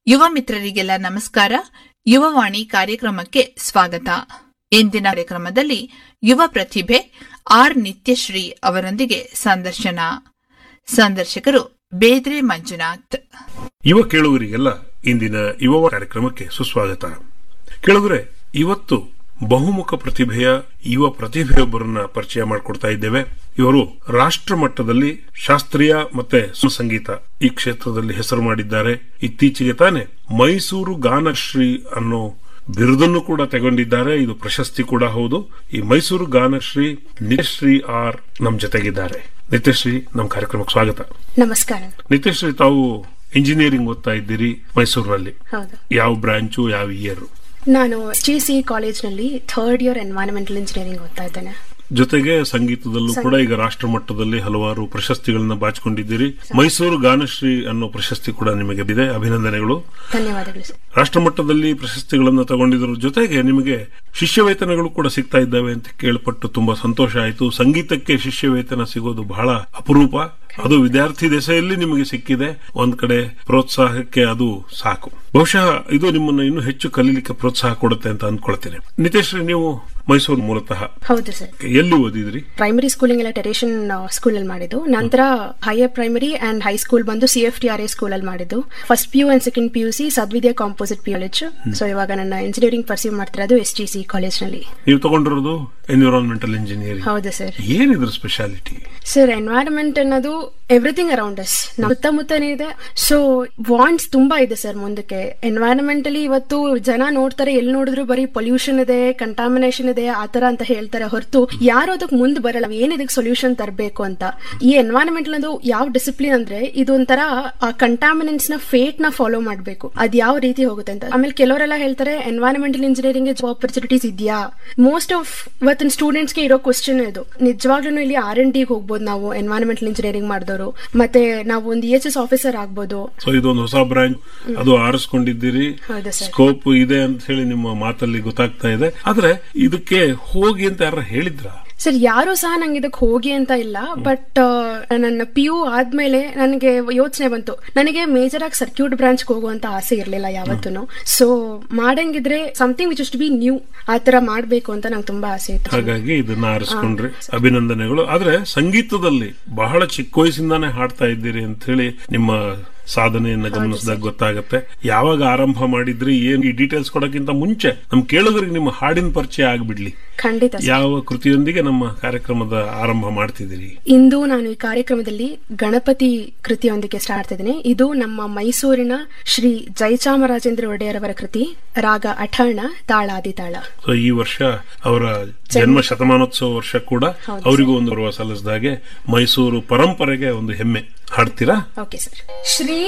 ಯುವ ಮಿತ್ರರಿಗೆಲ್ಲ ನಮಸ್ಕಾರ ಯುವವಾಣಿ ಕಾರ್ಯಕ್ರಮಕ್ಕೆ ಸ್ವಾಗತ ಇಂದಿನ ಕಾರ್ಯಕ್ರಮದಲ್ಲಿ ಯುವ ಪ್ರತಿಭೆ ಆರ್ ನಿತ್ಯಶ್ರೀ ಅವರೊಂದಿಗೆ ಸಂದರ್ಶನ ಸಂದರ್ಶಕರು ಬೇದ್ರೆ ಮಂಜುನಾಥ್ ಯುವ ಕೇಳುಗರಿಗೆಲ್ಲ ಇಂದಿನ ಯುವ ಕಾರ್ಯಕ್ರಮಕ್ಕೆ ಸುಸ್ವಾಗತ ಕೇಳುಗರೆ ಇವತ್ತು ಬಹುಮುಖ ಪ್ರತಿಭೆಯ ಯುವ ಪ್ರತಿಭೆಯೊಬ್ಬರನ್ನ ಪರಿಚಯ ಮಾಡಿಕೊಡ್ತಾ ಇದ್ದೇವೆ ಇವರು ರಾಷ್ಟ್ರ ಮಟ್ಟದಲ್ಲಿ ಶಾಸ್ತ್ರೀಯ ಮತ್ತೆ ಸಂಗೀತ ಈ ಕ್ಷೇತ್ರದಲ್ಲಿ ಹೆಸರು ಮಾಡಿದ್ದಾರೆ ಇತ್ತೀಚೆಗೆ ತಾನೆ ಮೈಸೂರು ಗಾನಶ್ರೀ ಅನ್ನೋ ಬಿರುದನ್ನು ಕೂಡ ತಗೊಂಡಿದ್ದಾರೆ ಇದು ಪ್ರಶಸ್ತಿ ಕೂಡ ಹೌದು ಈ ಮೈಸೂರು ಗಾನಶ್ರೀ ನಿತ್ಯಶ್ರೀ ಆರ್ ನಮ್ ಜೊತೆಗಿದ್ದಾರೆ ನಿತ್ಯಶ್ರೀ ನಮ್ಮ ಕಾರ್ಯಕ್ರಮಕ್ಕೆ ಸ್ವಾಗತ ನಮಸ್ಕಾರ ನಿತ್ಯಶ್ರೀ ತಾವು ಇಂಜಿನಿಯರಿಂಗ್ ಓದ್ತಾ ಇದ್ದೀರಿ ಮೈಸೂರಿನಲ್ಲಿ ಹೌದು ಯಾವ ಬ್ರಾಂಚು ಯಾವ ಇಯರ್ ನಾನು ಜಿ ಸಿ ಕಾಲೇಜ್ನಲ್ಲಿ ಥರ್ಡ್ ಇಯರ್ ಎನ್ವೈರನ್ಮೆಂಟಲ್ ಇಂಜಿನಿಯರಿಂಗ್ ಓದ್ತಾ ಇದ್ದೇನೆ ಜೊತೆಗೆ ಸಂಗೀತದಲ್ಲೂ ಕೂಡ ಈಗ ರಾಷ್ಟ್ರ ಮಟ್ಟದಲ್ಲಿ ಹಲವಾರು ಪ್ರಶಸ್ತಿಗಳನ್ನ ಬಾಚಿಕೊಂಡಿದ್ದೀರಿ ಮೈಸೂರು ಗಾನಶ್ರೀ ಅನ್ನೋ ಪ್ರಶಸ್ತಿ ಕೂಡ ನಿಮಗೆ ಇದೆ ಅಭಿನಂದನೆಗಳು ಧನ್ಯವಾದಗಳು ಸರ್ ರಾಷ್ಟ್ರ ಮಟ್ಟದಲ್ಲಿ ಪ್ರಶಸ್ತಿಗಳನ್ನ ತಗೊಂಡಿದ್ರ ಜೊತೆಗೆ ನಿಮಗೆ ಶಿಷ್ಯ ವೇತನಗಳು ಕೂಡ ಸಿಗ್ತಾ ಇದ್ದಾವೆ ಅಂತ ಕೇಳ್ಪಟ್ಟು ತುಂಬಾ ಸಂತೋಷ ಆಯಿತು ಸಂಗೀತಕ್ಕೆ ಶಿಷ್ಯ ವೇತನ ಸಿಗೋದು ಬಹಳ ಅಪರೂಪ ಅದು ವಿದ್ಯಾರ್ಥಿ ದೆಸೆಯಲ್ಲಿ ನಿಮಗೆ ಸಿಕ್ಕಿದೆ ಒಂದ್ ಕಡೆ ಪ್ರೋತ್ಸಾಹಕ್ಕೆ ಅದು ಸಾಕು ಬಹುಶಃ ಇದು ನಿಮ್ಮನ್ನು ಇನ್ನೂ ಹೆಚ್ಚು ಕಲೀಲಿಕ್ಕೆ ಪ್ರೋತ್ಸಾಹ ಕೊಡುತ್ತೆ ಅಂತ ಅಂದ್ಕೊಳ್ತೇನೆ ನಿತೇಶ್ರೀ ನೀವು ಮೈಸೂರು ಮೂಲತಃ ಹೌದು ಸರ್ ಎಲ್ಲಿ ಓದಿದ್ರಿ ಪ್ರೈಮರಿ ಸ್ಕೂಲಿಂಗ್ ಎಲ್ಲ ಟೆರೇಷನ್ ಸ್ಕೂಲ್ ಅಲ್ಲಿ ಮಾಡಿದ್ದು ನಂತರ higher primary and high school ಬಂದು C F T R A school ಅಲ್ಲಿ ಮಾಡಿದ್ದು first P U and second P U C Sadvidya composite college so ಇವಾಗ ನನ್ನ ಇಂಜಿನಿಯರಿಂಗ್ ಪರ್ಸ್ಯೂ ಮಾಡ್ತಿರೋದು ಎಸ್ ಟಿ ಸಿ ಕಾಲೇಜ್ ನಲ್ಲಿ ನೀವು ತಗೊಂಡಿರೋದು ಎನ್ವಿರಾನ್ಮೆಂಟಲ್ ಇಂಜಿನಿಯರಿಂಗ್ ಹೌದು ಸರ್ ಏನಿದ್ರ ಸ್ಪೆಷಾಲಿಟಿ ಸರ್ ಎನ್ವೈರನ್ಮೆಂಟ್ ಅನ್ನೋದು ಎವ್ರಿಥಿಂಗ್ ಅರೌಂಡ್ ಅಸ್ ಸುತ್ತಮುತ್ತನೇ ಇದೆ ಸೊ ವಾಂಟ್ಸ್ ತುಂಬಾ ಇದೆ ಸರ್ ಮುಂದಕ್ಕೆ ಎನ್ವೈರನ್ಮೆಂಟ್ ಅಲ್ಲಿ ಇವತ್ತು ಜನ ನೋಡ್ತಾರೆ ಎಲ್ಲಿ ನೋಡಿದ್ರು ಬರೀ ಪೊಲ್ಯೂಷನ್ ಇದೆ ಕಂಟಾಮಿನೇಷನ್ ಇದೆ ಆತರ ಅಂತ ಹೇಳ್ತಾರೆ ಹೊರತು ಯಾರು ಅದಕ್ಕೆ ಮುಂದೆ ಬರಲ್ಲ ಏನ್ ಇದಕ್ಕೆ ಸೊಲ್ಯೂಷನ್ ತರಬೇಕು ಅಂತ ಈ ಎನ್ವೈರನ್ಮೆಂಟ್ ಅನ್ನೋದು ಯಾವ ಡಿಸಿಪ್ಲಿನ್ ಅಂದ್ರೆ ಇದೊಂಥರ ಆ ಕಂಟಾಮಿನೆಂಟ್ಸ್ ನ ಫೇಟ್ ನ ಫಾಲೋ ಮಾಡಬೇಕು ಅದ್ ಯಾವ ರೀತಿ ಹೋಗುತ್ತೆ ಅಂತ ಆಮೇಲೆ ಕೆಲವರೆಲ್ಲ ಹೇಳ್ತಾರೆ ಎನ್ವೈರನ್ಮೆಂಟಲ್ ಇಂಜಿನಿಯರಿಂಗ್ ಜಾಬ್ ಆಪರ್ಚುನಿಟೀಸ್ ಇದೆಯಾ ಮೋಸ್ಟ್ ಆಫ್ ಇವತ್ತಿನ ಸ್ಟೂಡೆಂಟ್ಸ್ಗೆ ಇರೋ ಕ್ವಶನ್ ಇದು ನಿಜವಾಗ್ಲೂ ಇಲ್ಲಿ ಆರ್ ಎನ್ ಡಿಗೆ ಹೋಗ್ಬೋದು ನಾವು ಎನ್ವೈರನ್ಮೆಂಟಲ್ ಇಂಜಿನಿಯರಿಂಗ್ ಮಾಡಿದವರು ಮತ್ತೆ ನಾವು ಒಂದು ಎಚ್ ಎಸ್ ಆಫೀಸರ್ ಆಗ್ಬೋದು ಸೊ ಇದೊಂದು ಹೊಸ ಬ್ರಾಂಚ್ ಅದು ಆರಿಸ್ಕೊಂಡಿದ್ದೀರಿ ಹೌದು ಸರ್ ಸ್ಕೋಪ್ ಇದೆ ಅಂತ ಹೇಳಿ ನಿಮ್ಮ ಮಾತಲ್ಲಿ ಗೊತ್ತಾಗ್ತಾ ಇದೆ ಆದ್ರೆ ಇದಕ್ಕೆ ಹೋಗಿ ಅಂತ ಯಾರ ಹೇಳಿದ್ರ ಸರ್ ಯಾರು ಸಹ ನಂಗೆ ಇದಕ್ಕೆ ಹೋಗಿ ಅಂತ ಇಲ್ಲ ಬಟ್ ನನ್ನ ಪಿ ಯು ಆದ್ಮೇಲೆ ನನಗೆ ಯೋಚನೆ ಬಂತು ನನಗೆ ಮೇಜರ್ ಆಗಿ ಸರ್ಕ್ಯೂಟ್ ಬ್ರಾಂಚ್ ಹೋಗುವಂತ ಆಸೆ ಇರಲಿಲ್ಲ ಯಾವತ್ತೂ ಸೊ ಮಾಡಂಗಿದ್ರೆ something which to be new ಆ ತರ ಮಾಡ್ಬೇಕು ಅಂತ ನಂಗೆ ತುಂಬಾ ಆಸೆ ಇತ್ತು ಹಾಗಾಗಿ ಇದನ್ನ ಆರಿಸ್ಕೊಂಡ್ರಿ ಅಭಿನಂದನೆಗಳು ಆದ್ರೆ ಸಂಗೀತದಲ್ಲಿ ಬಹಳ ಚಿಕ್ಕ ವಯಸ್ಸಿಂದಾನೇ ಹಾಡ್ತಾ ಇದ್ದೀರಿ ಅಂತ ಹೇಳಿ ನಿಮ್ಮ ಸಾಧನೆಯನ್ನ ಗಮನಿಸಿದಾಗ ಗೊತ್ತಾಗತ್ತೆ ಯಾವಾಗ ಆರಂಭ ಮಾಡಿದ್ರಿ ಏನ್ ಈ ಡೀಟೇಲ್ಸ್ ಕೊಡಕ್ಕಿಂತ ಮುಂಚೆ ನಮ್ ಕೇಳೋದ್ರಿಗೆ ನಿಮ್ಮ ಹಾಡಿನ ಪರಿಚಯ ಆಗ್ಬಿಡ್ಲಿ ಖಂಡಿತ ಸರ್. ಯಾವ ಕೃತಿಯೊಂದಿಗೆ ನಮ್ಮ ಕಾರ್ಯಕ್ರಮದ ಆರಂಭ ಮಾಡ್ತಿದ್ದೀರಿ ಇಂದು ನಾನು ಈ ಕಾರ್ಯಕ್ರಮದಲ್ಲಿ ಗಣಪತಿ ಕೃತಿಯೊಂದಿಗೆ ಸ್ಟಾರ್ಟ್ ಇದ್ದೀನಿ ಇದು ನಮ್ಮ ಮೈಸೂರಿನ ಶ್ರೀ ಜಯಚಾಮರಾಜೇಂದ್ರ ಒಡೆಯರ್ ಅವರ ಕೃತಿ ರಾಗ ಅಠಾಣ ತಾಳಾದಿ ತಾಳ ಸೊ ಈ ವರ್ಷ ಅವರ ಜನ್ಮ ಶತಮಾನೋತ್ಸವ ವರ್ಷ ಕೂಡ ಅವರಿಗೂ ಒಂದು ಗೌರವ ಸಲ್ಲಿಸಿದಾಗೆ ಮೈಸೂರು ಪರಂಪರೆಗೆ ಒಂದು ಹೆಮ್ಮೆ ಹಾಡ್ತೀರಾ ಓಕೆ ಸರ್ ಶ್ರೀ